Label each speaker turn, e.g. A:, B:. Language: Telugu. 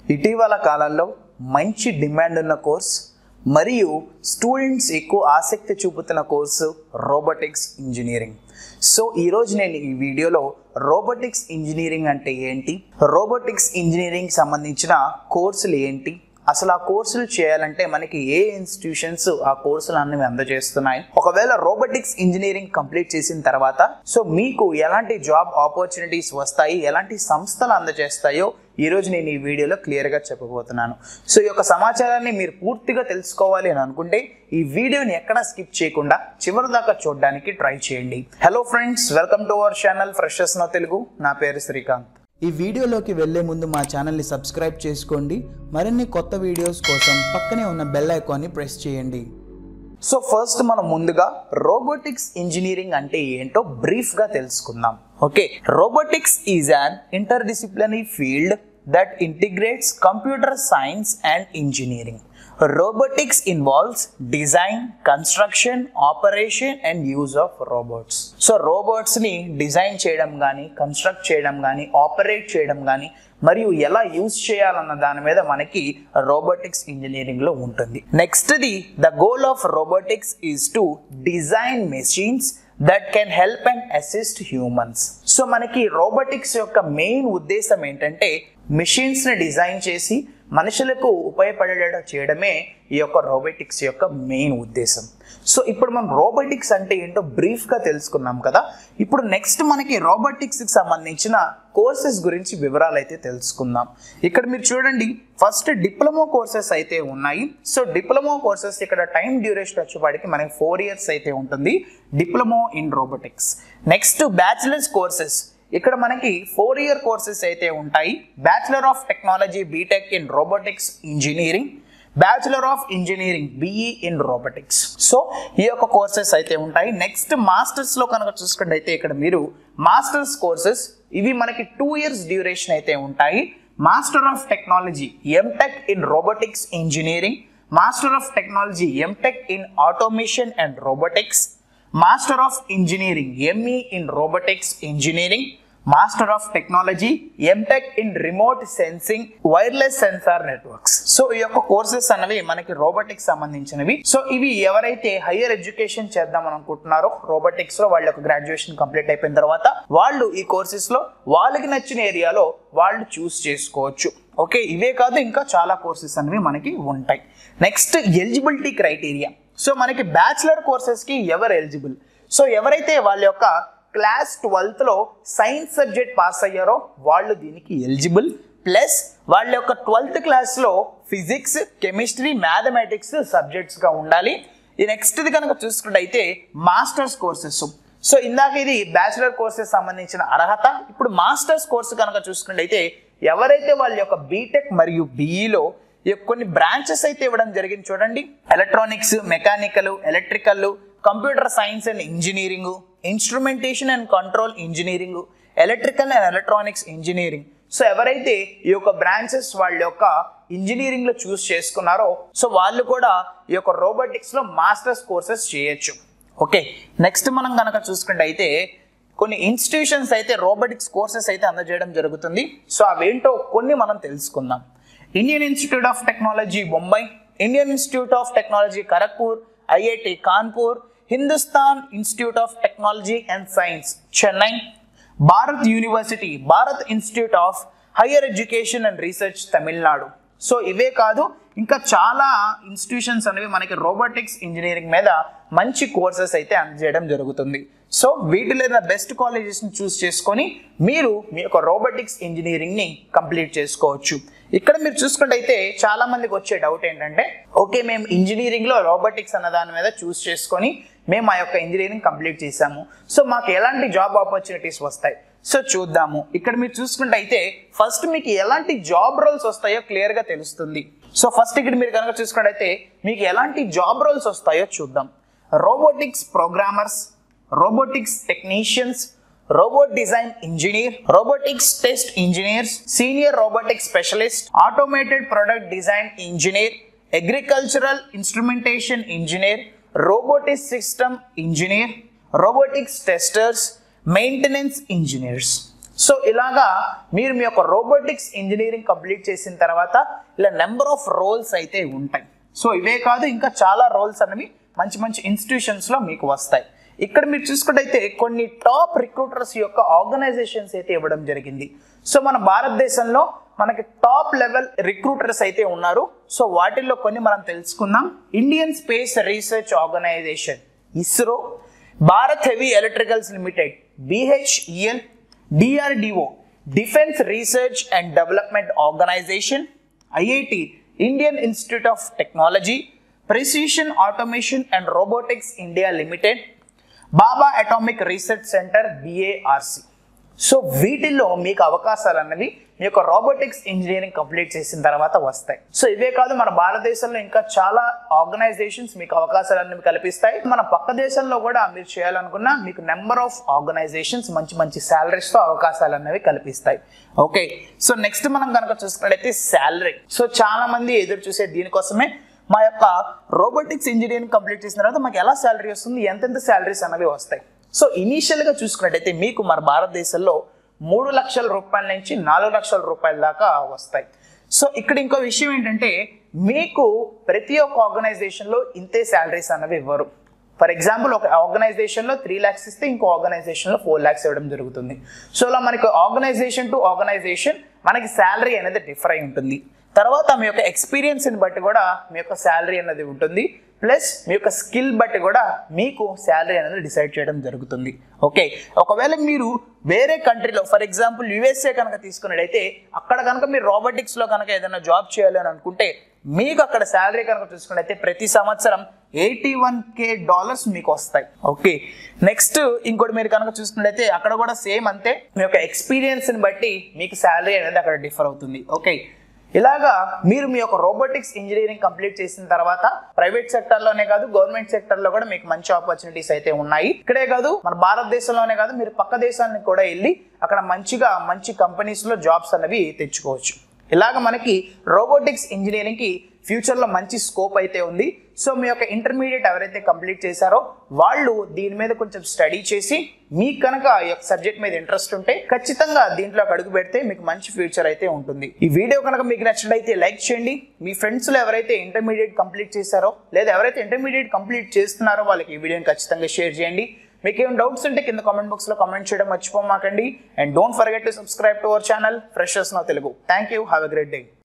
A: ఇటీవల కాలంలో మంచి డిమాండ్ ఉన్న కోర్స్ మరియు స్టూడెంట్స్ ఎక్కువ ఆసక్తి చూపుతున్న కోర్సు రోబోటిక్స్ ఇంజనీరింగ్ సో ఈరోజు నేను ఈ వీడియోలో రోబోటిక్స్ ఇంజనీరింగ్ అంటే ఏంటి రోబోటిక్స్ ఇంజనీరింగ్ సంబంధించిన కోర్సులు ఏంటి అసలు ఆ కోర్సులు చేయాలంటే మనకి ఏ ఇన్స్టిట్యూషన్స్ ఆ కోర్సులు అన్ని అందజేస్తున్నాయి ఒకవేళ రోబోటిక్స్ ఇంజనీరింగ్ కంప్లీట్ చేసిన తర్వాత సో మీకు ఎలాంటి జాబ్ ఆపర్చునిటీస్ వస్తాయి ఎలాంటి సంస్థలు అందజేస్తాయో ఈ రోజు నేను ఈ వీడియోలో క్లియర్గా చెప్పబోతున్నాను సో ఈ యొక్క సమాచారాన్ని మీరు పూర్తిగా తెలుసుకోవాలి అని అనుకుంటే ఈ వీడియోని ఎక్కడా స్కిప్ చేయకుండా చివరి దాకా చూడడానికి ట్రై చేయండి hello friends welcome to our channel freshers నా తెలుగు నా పేరు శ్రీకాంత్
B: ఈ వీడియోలోకి వెళ్లే ముందు మా ఛానల్ని సబ్స్క్రైబ్ చేసుకోండి మరిన్ని కొత్త వీడియోస్ కోసం పక్కనే ఉన్న బెల్ ఐకాన్ని ప్రెస్ చేయండి
A: సో ఫస్ట్ మనం ముందుగా రోబోటిక్స్ ఇంజనీరింగ్ అంటే ఏంటో బ్రీఫ్ గా తెలుసుకుందాం okay robotics is an interdisciplinary field that integrates computer science and engineering robotics involves design construction operation and use of robots so robots ని డిజైన్ చేయడం కానీ కన్స్ట్రక్ట్ చేయడం కానీ ఆపరేట్ చేయడం కానీ మరియు ఎలా యూజ్ చేయాలన్న దాని మీద మనకి రోబోటిక్స్ ఇంజనీరింగ్ లో ఉంటుంది next the the goal of robotics is to design machines that can help and assist humans so మనకి రోబోటిక్స్ యొక్క మెయిన్ ఉద్దేశం ఏంటంటే మెషిన్స్ ని డిజైన్ చేసి మనుషులకు ఉపయోగపడేలా చేయడమే ఈ యొక్క రోబోటిక్స్ యొక్క మెయిన్ ఉద్దేశం సో ఇప్పుడు మనం రోబోటిక్స్ అంటే ఏంటో బ్రీఫ్గా తెలుసుకున్నాం కదా ఇప్పుడు నెక్స్ట్ మనకి రోబోటిక్స్కి సంబంధించిన కోర్సెస్ గురించి వివరాలు అయితే తెలుసుకుందాం ఇక్కడ మీరు చూడండి ఫస్ట్ డిప్లొమా కోర్సెస్ అయితే ఉన్నాయి సో డిప్లొమా కోర్సెస్ ఇక్కడ టైం డ్యూరేషన్ వచ్చేపాటికి మనకి ఫోర్ ఇయర్స్ అయితే ఉంటుంది diploma in robotics next bachelors courses ఇక్కడ మనకి ఫోర్ ఇయర్ కోర్సెస్ అయితే ఉంటాయి bachelor of technology B Tech in robotics engineering bachelor of engineering BE in robotics so ఈ యొక్క కోర్సెస్ అయితే ఉంటాయి నెక్స్ట్ మాస్టర్స్ లో కనుక చూసుకుంటే అయితే ఇక్కడ మీరు మాస్టర్స్ కోర్సెస్ ఇవి మనకి టూ ఇయర్స్ డ్యూరేషన్ అయితే ఉంటాయి master of technology M Tech in robotics engineering master of technology M Tech in automation and robotics master of engineering ME in robotics engineering master of technology M Tech in remote sensing wireless sensor networks so ఈ యొక్క కోర్సెస్ అనేవి మనకి రోబోటిక్స్ సంబంధించినవి సో ఇవి ఎవరైతే హయ్యర్ ఎడ్యుకేషన్ చేద్దాం అనుకుంటున్నారో రోబోటిక్స్ లో వాళ్ళ యొక్క గ్రాడ్యుయేషన్ కంప్లీట్ అయిపోయిన తర్వాత వాళ్ళు ఈ కోర్సెస్ లో వాళ్ళకి నచ్చిన ఏరియాలో వాళ్ళు చూస్ చేసుకోవచ్చు ఓకే ఇవే కాదు ఇంకా చాలా కోర్సెస్ అనేవి మనకి ఉంటాయి నెక్స్ట్ ఎలిజిబిలిటీ క్రైటీరియా సో మనకి బ్యాచిలర్ కోర్సెస్కి ఎవరు ఎలిజిబుల్ సో ఎవరైతే వాళ్ళ యొక్క క్లాస్ ట్వెల్త్లో సైన్స్ సబ్జెక్ట్ పాస్ అయ్యారో వాళ్ళు దీనికి ఎలిజిబుల్ ప్లస్ వాళ్ళ యొక్క ట్వెల్త్ క్లాస్లో ఫిజిక్స్ కెమిస్ట్రీ మ్యాథమెటిక్స్ సబ్జెక్ట్స్గా ఉండాలి ఈ నెక్స్ట్ది కనుక చూసుకుంటే అయితే మాస్టర్స్ కోర్సెస్ సో ఇందాక ఇది బ్యాచిలర్ కోర్సెస్ సంబంధించిన అర్హత ఇప్పుడు మాస్టర్స్ కోర్సు కనుక చూసుకుంటే అయితే ఎవరైతే వాళ్ళ యొక్క బీటెక్ మరియు బీఈలో కొన్ని బ్రాంచెస్ అయితే ఇవ్వడం జరిగింది చూడండి electronics mechanical electrical computer science and engineering instrumentation and control engineering electrical and electronics engineering so ఎవరైతే ఈ యొక్క బ్రాంచెస్ వాళ్ళ యొక్క ఇంజనీరింగ్ లో చూస్ చేసుకున్నారో సో వాళ్ళు కూడా ఈ యొక్క రోబోటిక్స్ లో మాస్టర్స్ కోర్సెస్ చేయొచ్చు ఓకే నెక్స్ట్ మనం కనుక చూసుకుంటే అయితే కొన్ని ఇన్స్టిట్యూషన్స్ అయితే రోబోటిక్స్ కోర్సెస్ అయితే అందజేయడం జరుగుతుంది సో అవేంటో కొన్ని మనం తెలుసుకుందాం Indian Institute of Technology Bombay Indian Institute of Technology Kharagpur IIT Kanpur Hindustan Institute of Technology and Science Chennai Bharat University Bharat Institute of Higher Education and Research Tamil Nadu so ఇవే కాదు ఇంకా చాలా ఇన్స్టిట్యూషన్స్ అనేవి మనకి రోబోటిక్స్ ఇంజనీరింగ్ మీద మంచి కోర్సెస్ అయితే అందజేయడం జరుగుతుంది సో వీటిలో బెస్ట్ కాలేజెస్ని చూస్ చేసుకొని మీరు మీ యొక్క రోబోటిక్స్ ఇంజనీరింగ్ని కంప్లీట్ చేసుకోవచ్చు ఇక్కడ మీరు చూసుకుంటే అయితే చాలా మందికి వచ్చే డౌట్ ఏంటంటే ఓకే మేము ఇంజనీరింగ్లో రోబోటిక్స్ అన్న దాని మీద చూస్ చేసుకొని మేము మా యొక్క ఇంజనీరింగ్ కంప్లీట్ చేసాము సో మాకు ఎలాంటి జాబ్ ఆపర్చునిటీస్ వస్తాయి సో చూద్దాము ఇక్కడ మీరు చూసుకుంటే అయితే ఫస్ట్ మీకు ఎలాంటి జాబ్ రోల్స్ వస్తాయో క్లియర్గా తెలుస్తుంది సో ఫస్ట్ ఇక్కడ మీరు కనుక చూసుకుంటే అయితే మీకు ఎలాంటి జాబ్ రోల్స్ వస్తాయో చూద్దాం robotics programmers robotics technicians robot design engineer robotics test engineers senior robotic specialist automated product design engineer agricultural instrumentation engineer robotic system engineer robotics testers maintenance engineers so ఇలాగా మీరు మీ యొక్క రోబోటిక్స్ ఇంజనీరింగ్ కంప్లీట్ చేసిన తర్వాత ఇలా నెంబర్ ఆఫ్ రోల్స్ అయితే ఉంటాయి సో ఇవే కాదు ఇంకా చాలా రోల్స్ అనేవి మంచి మంచి ఇన్స్టిట్యూషన్స్లో మీకు వస్తాయి ఇక్కడ మీరు చూసుకుంటే కొన్ని టాప్ రిక్రూటర్స్ యొక్క ఆర్గనైజేషన్స్ అయితే ఇవ్వడం జరిగింది సో మన భారతదేశంలో మనకి టాప్ లెవెల్ రిక్రూటర్స్ అయితే ఉన్నారు సో వాటిల్లో కొన్ని మనం తెలుసుకుందాం Indian Space Research Organisation ISRO Bharat Heavy Electricals Limited BHEL DRDO Defence Research and Development Organisation IIT Indian Institute of Technology precision automation and robotics India limited Bhabha Atomic Research Centre BARC so వీటిల్లో మీకు అవకాశాలు అన్నవి మీ యొక్క రోబోటిక్స్ ఇంజనీరింగ్ కంప్లీట్ చేసిన తర్వాత వస్తాయి సో ఇవే కాదు మన భారతదేశంలో ఇంకా చాలా ఆర్గనైజేషన్స్ మీకు అవకాశాలు అనేవి కల్పిస్తాయి మన పక్క దేశంలో కూడా మీరు చేయాలనుకున్నా మీకు నెంబర్ ఆఫ్ ఆర్గనైజేషన్స్ మంచి మంచి salaries తో అవకాశాలు అనేవి కల్పిస్తాయి ఓకే సో నెక్స్ట్ మనం కనుక చూసుకున్నట్లయితే శాలరీ సో చాలా మంది ఎదురు చూసే దీనికోసమే మా యొక్క రోబోటిక్స్ ఇంజనీరింగ్ కంప్లీట్ చేసిన తర్వాత మాకు ఎలా శాలరీ వస్తుంది ఎంతెంత శాలరీస్ అనేవి వస్తాయి సో ఇనీషియల్గా చూసుకున్నట్టయితే మీకు మన భారతదేశంలో మూడు లక్షల రూపాయల నుంచి నాలుగు లక్షల రూపాయల దాకా వస్తాయి సో ఇక్కడ ఇంకో విషయం ఏంటంటే మీకు ప్రతి ఒక్క ఆర్గనైజేషన్లో ఇంతే శాలరీస్ అనేవి ఇవ్వరు ఫర్ ఎగ్జాంపుల్ ఒక ఆర్గనైజేషన్లో త్రీ ల్యాక్స్ ఇస్తే ఇంకో ఆర్గనైజేషన్లో ఫోర్ ల్యాక్స్ ఇవ్వడం జరుగుతుంది సో ఇలా మనకి ఆర్గనైజేషన్ టు ఆర్గనైజేషన్ మనకి శాలరీ అనేది డిఫర్ అయి ఉంటుంది తర్వాత మీ యొక్క ఎక్స్పీరియన్స్ని బట్టి కూడా మీ యొక్క శాలరీ అనేది ఉంటుంది ప్లస్ మీ యొక్క స్కిల్ బట్టి కూడా మీకు శాలరీ అనేది డిసైడ్ చేయడం జరుగుతుంది ఓకే ఒకవేళ మీరు వేరే కంట్రీలో ఫర్ ఎగ్జాంపుల్ యుఎస్ఏ కనుక తీసుకున్నట్టయితే అక్కడ కనుక మీరు రోబోటిక్స్లో కనుక ఏదైనా జాబ్ చేయాలి అని అనుకుంటే మీకు అక్కడ శాలరీ కనుక చూసుకున్నట్టయితే ప్రతి సంవత్సరం ఎయిటీ వన్ కే డాలర్స్ మీకు వస్తాయి ఓకే నెక్స్ట్ ఇంకోటి మీరు కనుక చూసుకున్నట్టయితే అక్కడ కూడా సేమ్ అంతే మీ యొక్క ఎక్స్పీరియన్స్ని బట్టి మీకు శాలరీ అనేది అక్కడ డిఫర్ అవుతుంది ఓకే ఇలాగా మీరు మీ యొక్క రోబోటిక్స్ ఇంజనీరింగ్ కంప్లీట్ చేసిన తర్వాత ప్రైవేట్ సెక్టర్లోనే కాదు గవర్నమెంట్ సెక్టర్లో కూడా మీకు మంచి ఆపర్చునిటీస్ అయితే ఉన్నాయి ఇక్కడే కాదు మన భారతదేశంలోనే కాదు మీరు పక్క దేశానికి కూడా వెళ్ళి అక్కడ మంచిగా మంచి కంపెనీస్లో జాబ్స్ అనేవి తెచ్చుకోవచ్చు ఇలాగ మనకి రోబోటిక్స్ ఇంజనీరింగ్కి ఫ్యూచర్లో మంచి స్కోప్ అయితే ఉంది సో మీ యొక్క ఇంటర్మీడియట్ ఎవరైతే కంప్లీట్ చేశారో వాళ్ళు దీని మీద కొంచెం స్టడీ చేసి మీకు కనుక ఈ యొక్క సబ్జెక్ట్ మీద ఇంట్రెస్ట్ ఉంటే ఖచ్చితంగా దీంట్లోకి అడుగు పెడితే మీకు మంచి ఫ్యూచర్ అయితే ఉంటుంది ఈ వీడియో కనుక మీకు నచ్చినట్లయితే లైక్ చేయండి మీ ఫ్రెండ్స్లో ఎవరైతే ఇంటర్మీడియట్ కంప్లీట్ చేశారో లేదా ఎవరైతే ఇంటర్మీడియట్ కంప్లీట్ చేస్తున్నారో వాళ్ళకి ఈ వీడియోని ఖచ్చితంగా షేర్ చేయండి మీకు ఏం డౌట్స్ ఉంటే కింద కామెంట్ బాక్స్లో కామెంట్ చేయడం మర్చిపోమాకండి and don't forget to subscribe to our channel freshers నా Telugu thank you have a great day